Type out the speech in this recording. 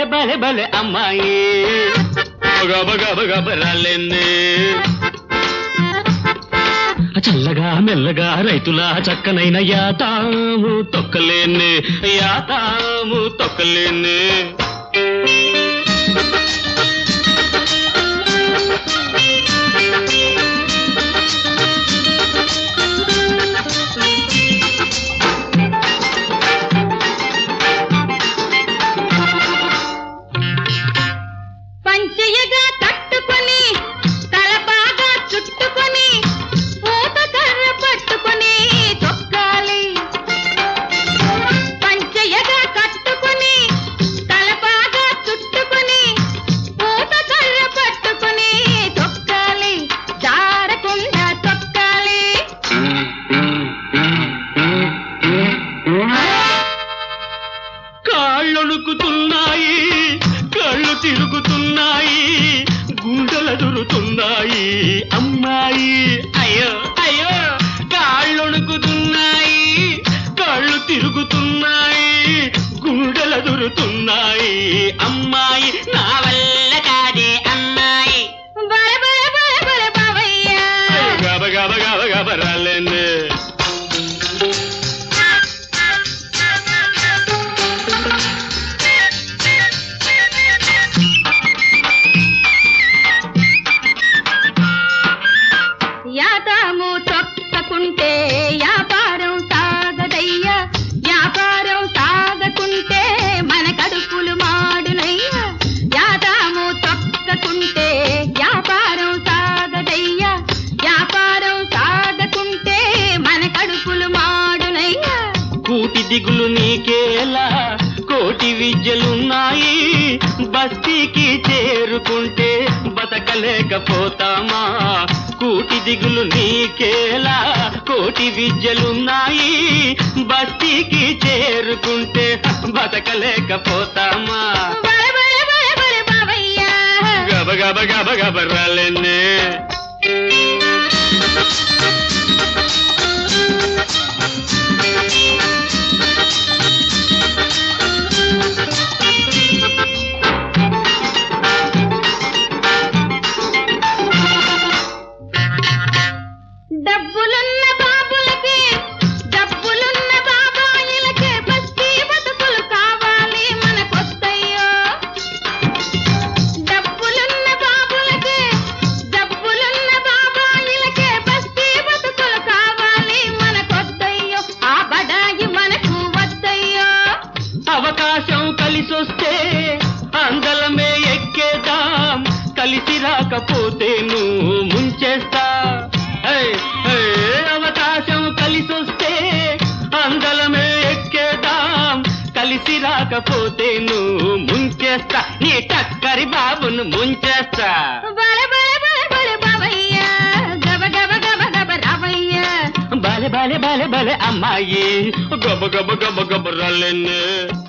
బలె బలె అమ్మాయి గబ గబ గబ రాలేంది చల్లగా మెల్లగా రైతుల చక్కనైన యాతాము తొక్కలేని యాతాము తొక్కలేని పంచయగా కట్టుకొని తలపాగా చుట్టుకొని పూత కర్ర పట్టుకొని తొక్కాలి పంచయగా కట్టుకొని తలపాగా చుట్టుకొని పూత కర్ర పట్టుకొని తొక్కాలి జారకుండా తొక్కాలి కాళ్ళొణుకుతున్నాయి కళ్ళు తిరుగుతున్నాయి గుండెలదురుతున్నాయి అమ్మాయి అయ్యో అయ్యో కాళ్ళొణుకుతున్నాయి కళ్ళు తిరుగుతున్నాయి గుండెలదురుతున్నాయి అమ్మాయి నా వల్ల కాదే అమ్మాయి బల బల బల బల బావయ్య గబ గబ గబ గబ రాలేండి యాతాము తొక్కకుంటే వ్యాపారం సాగదయ్యా వ్యాపారం సాగకుంటే మన కడుపులు మాడునయ్యా యాతాము తొక్కకుంటే వ్యాపారం సాగదయ్యా వ్యాపారం సాగకుంటే మన కడుపులు మాడునయ్యా కూటి దిగులు నీకేలా కోటి విద్యలున్నాయి బస్తీకి చేరుకుంటే బతకలేకపోతామా కూటి దిగులు నీకేలా కోటి విద్యలున్నాయి బస్తీకి చేరుకుంటే బతకలేకపోతామా బల బల బల బల బావయ్యా గబ గబ గబ గబ రాలేనే డబ్బులున్న బాబులకి డబ్బులున్న బాబాయిలకే బస్తీ బతుకులు కావాలి మనకొద్దయ్యో డబ్బులున్న బాబులకి డబ్బులున్న బాబాయిలకే బస్తీ బతుకులు కావాలి మనకొద్దయ్యో ఆ బడాయి మనకు వద్దయ్యో అవకాశం కలిసొస్తే అందలమే ఎక్కేదాం కలిసి రాకపోతే నువ్వు ముంచేస్తా ఏయ్, ఏయ్, అవకాశం కలిసొస్తే అందలమే ఎక్కేదాం కలిసి రాకపోతే నువ్వు ముంచేస్తా నీ టక్కరి బాబును ముంచేస్తా బల బల బల బల బావయ్య గబ గబ గబ గబ రావయ్య బాలె బాలె బాలె బాలె అమ్మాయి గబ గబ గబ గబ రల్లెన్నే